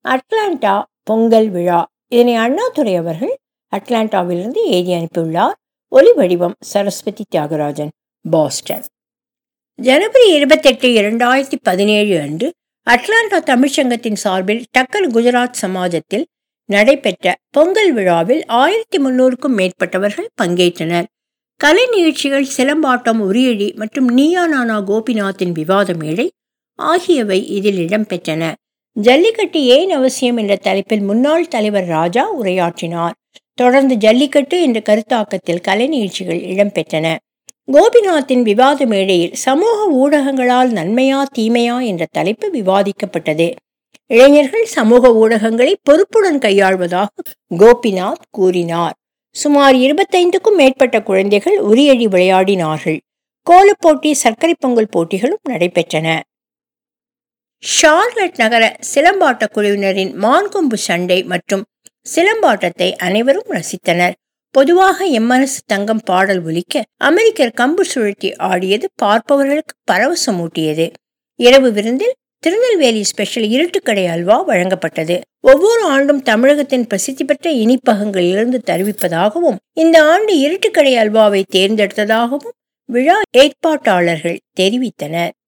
Atlanta Pongal விழா இதனை அண்ணாதுரை அவர்கள் அட்லாண்டாவிலிருந்து எழுதி அனுப்பியுள்ளார் ஒலி வடிவம் சரஸ்வதி தியாகராஜன் பாஸ்டன் ஜனவரி இருபத்தெட்டு இரண்டாயிரத்தி பதினேழு அன்று அட்லாண்டா தமிழ்ச்சங்கத்தின் சார்பில் டக்கர் குஜராத் சமாஜத்தில் நடைபெற்ற பொங்கல் விழாவில் ஆயிரத்தி முன்னூறுக்கும் மேற்பட்டவர்கள் பங்கேற்றனர் கலை நிகழ்ச்சிகள் சிலம்பாட்டம் உரியடி மற்றும் நீயா நானா கோபிநாத்தின் விவாத மேடை ஆகியவை இதில் இடம்பெற்றன ஜல்லிக்கட்டு ஏன் அவசியம் என்ற தலைப்பில் முன்னாள் தலைவர் ராஜா உரையாற்றினார் தொடர்ந்து ஜல்லிக்கட்டு என்ற கருத்தாக்கத்தில் கலை நிகழ்ச்சிகள் இடம்பெற்றன கோபிநாத்தின் விவாத மேடையில் சமூக ஊடகங்களால் நன்மையா தீமையா என்ற தலைப்பு விவாதிக்கப்பட்டது இளைஞர்கள் சமூக ஊடகங்களை பொறுப்புடன் கையாள்வதாக கோபிநாத் கூறினார் சுமார் இருபத்தைந்துக்கும் மேற்பட்ட குழந்தைகள் உரியடி விளையாடினார்கள் கோலப்போட்டி சர்க்கரை பொங்கல் போட்டிகளும் நடைபெற்றன ஷார்லட் நகர சிலம்பாட்ட குழுவினரின் மான்கொம்பு சண்டை மற்றும் சிலம்பாட்டத்தை அனைவரும் ரசித்தனர் பொதுவாக எம்மனசு தங்கம் பாடல் ஒலிக்க அமெரிக்கர் கம்பு சுழற்றி ஆடியது பார்ப்பவர்களுக்கு பரவசமூட்டியது இரவு விருந்தில் திருநெல்வேலி ஸ்பெஷல் இருட்டுக்கடை அல்வா வழங்கப்பட்டது ஒவ்வொரு ஆண்டும் தமிழகத்தின் பிரசித்தி பெற்ற இனிப்பகங்களிலிருந்து தருவிப்பதாகவும் இந்த ஆண்டு இருட்டுக்கடை அல்வாவை தேர்ந்தெடுத்ததாகவும் விழா ஏற்பாட்டாளர்கள் தெரிவித்தனர்